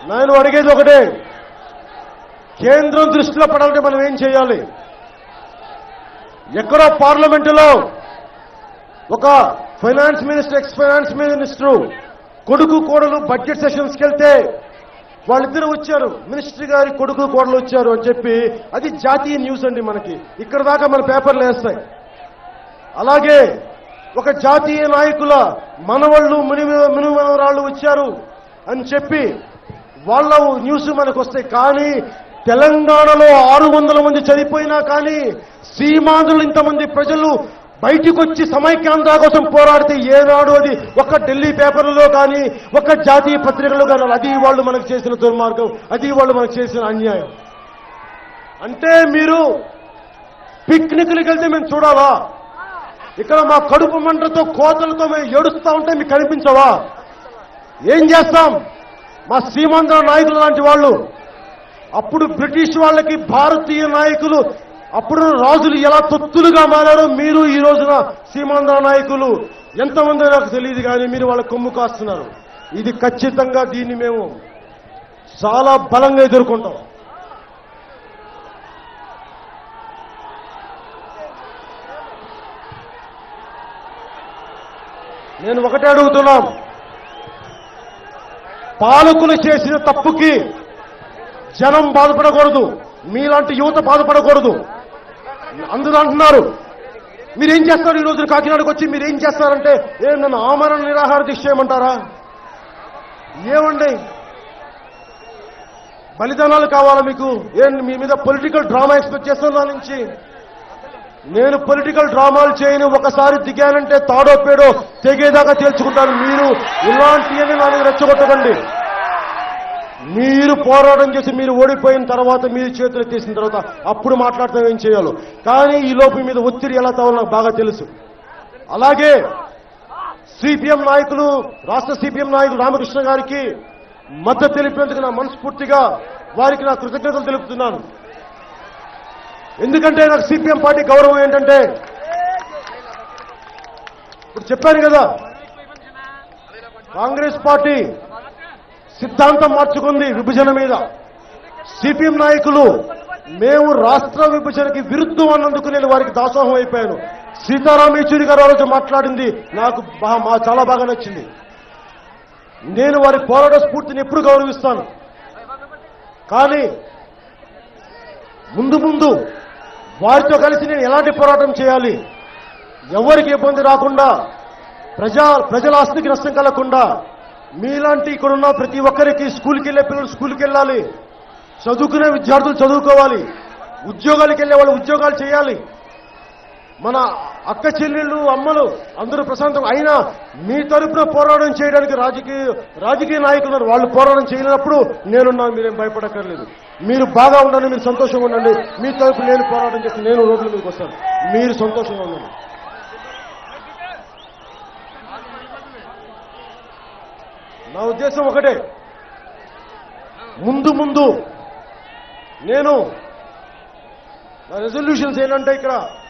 నేను అడిగేది ఒకటే కేంద్రం దృష్టిలో పడాలంటే మనం ఏం చేయాలి ఎక్కడో పార్లమెంటులో ఒక finance minister ex finance minister కొడుకు కోడలు బడ్జెట్ సెషన్స్కి వెళ్తే వాళ్ళిద్దరు వచ్చారు మినిస్టర్ గారి కొడుకు కోడలు వచ్చారు అని చెప్పి అది జాతీయ న్యూస్ అండి మనకి ఇక్కడ దాకా మన పేపర్లు వేస్తాయి అలాగే ఒక జాతీయ నాయకుల మనవళ్ళు ముని మునిమనవరాళ్ళు వచ్చారు అని చెప్పి వాళ్ళ న్యూస్ మనకు వస్తాయి కానీ తెలంగాణలో ఆరు వందల మంది చనిపోయినా కానీ సీమాంధ్రులు ఇంతమంది ప్రజలు బయటికి వచ్చి సమైక్యాంధ్ర కోసం పోరాడితే ఏనాడు అది ఒక ఢిల్లీ పేపర్లలో కానీ ఒక జాతీయ పత్రికలో కానీ అది వాళ్ళు మనకు చేసిన దుర్మార్గం అది వాళ్ళు మనకు చేసిన అన్యాయం అంటే మీరు పిక్నిక్లకు వెళ్తే మేము చూడాలా ఇక్కడ మా కడుపు మంటతో కోతలతో మేము ఏడుస్తా ఉంటే మీకు కనిపించవా ఏం చేస్తాం మా సీమాంధ్ర నాయకులు లాంటి వాళ్ళు అప్పుడు బ్రిటిష్ వాళ్ళకి భారతీయ నాయకులు అప్పుడు రాజులు ఎలా తొత్తులుగా మారారో మీరు ఈ రోజున సీమాంధ్ర నాయకులు ఎంతమంది నాకు తెలియదు కానీ మీరు వాళ్ళ కొమ్ము కాస్తున్నారు ఇది ఖచ్చితంగా దీన్ని మేము చాలా బలంగా ఎదుర్కొంటాం నేను ఒకటే అడుగుతున్నాం పాలకులు చేసిన తప్పుకి జనం బాధపడకూడదు మీలాంటి యువత బాధపడకూడదు అందరూ అంటున్నారు మీరేం చేస్తారు ఈ రోజు కాకినాడకు వచ్చి మీరేం చేస్తారంటే ఏ నన్ను ఆమరణ నిరాహార దీక్ష చేయమంటారా ఏమండి బలిదానాలు కావాలా మీకు ఏం మీ మీద పొలిటికల్ డ్రామా ఎక్స్పెక్ట్ చేస్తున్నా నుంచి నేను పొలిటికల్ డ్రామాలు చేయను ఒకసారి దిగానంటే తాడో పేడో తెగేదాకా తేల్చుకుంటాను మీరు ఇలాంటివన్నీ నా మీద రెచ్చగొట్టకండి మీరు పోరాటం చేసి మీరు ఓడిపోయిన తర్వాత మీరు చేతులు తీసిన తర్వాత అప్పుడు మాట్లాడతాం ఏం చేయాలో కానీ ఈ లోపు మీద ఒత్తిడి ఎలా తవ్వాలో నాకు బాగా తెలుసు అలాగే సిపిఎం నాయకులు రాష్ట్ర సిపిఎం నాయకులు రామకృష్ణ గారికి మద్దతు తెలిపేందుకు నా మనస్ఫూర్తిగా వారికి నా కృతజ్ఞతలు తెలుపుతున్నాను ఎందుకంటే నాకు సిపిఎం పార్టీ గౌరవం ఏంటంటే ఇప్పుడు చెప్పాను కదా కాంగ్రెస్ పార్టీ సిద్ధాంతం మార్చుకుంది విభజన మీద సిపిఎం నాయకులు మేము రాష్ట్ర విభజనకి విరుద్ధం అన్నందుకు నేను వారికి దాసోహం అయిపోయాను సీతారాం యేచూరి గారు ఆ రోజు మాట్లాడింది నాకు బా- మా చాలా బాగా నచ్చింది నేను వారి పోరాట స్ఫూర్తిని ఎప్పుడు గౌరవిస్తాను కానీ ముందు ముందు వారితో కలిసి నేను ఎలాంటి పోరాటం చేయాలి ఎవరికి ఇబ్బంది రాకుండా ప్రజా ప్రజల ఆస్తికి నష్టం కలగకుండా మీలాంటి ఇక్కడున్న ప్రతి ఒక్కరికి స్కూల్కి వెళ్ళే పిల్లలు స్కూల్కి వెళ్ళాలి చదువుకునే విద్యార్థులు చదువుకోవాలి ఉద్యోగాలకు వెళ్ళే వాళ్ళు ఉద్యోగాలు చేయాలి మన అక్క చెల్లెళ్ళు అమ్మలు అందరూ ప్రశాంతం అయినా మీ తరపున పోరాటం చేయడానికి రాజకీయ రాజకీయ నాయకులు ఉన్నారు. వాళ్ళు పోరాటం చేయలేనప్పుడు నేనున్నాను మీరేం భయపడక్కర్లేదు మీరు బాగా ఉండండి మీరు సంతోషంగా ఉండండి మీ తరపు నేను పోరాటం చేసి నేను రోడ్ల మీదకి వస్తాను మీరు సంతోషంగా ఉండండి నా ఉద్దేశం ఒకటే ముందు ముందు నేను నా రెజల్యూషన్స్ ఏంటంటే ఇక్కడ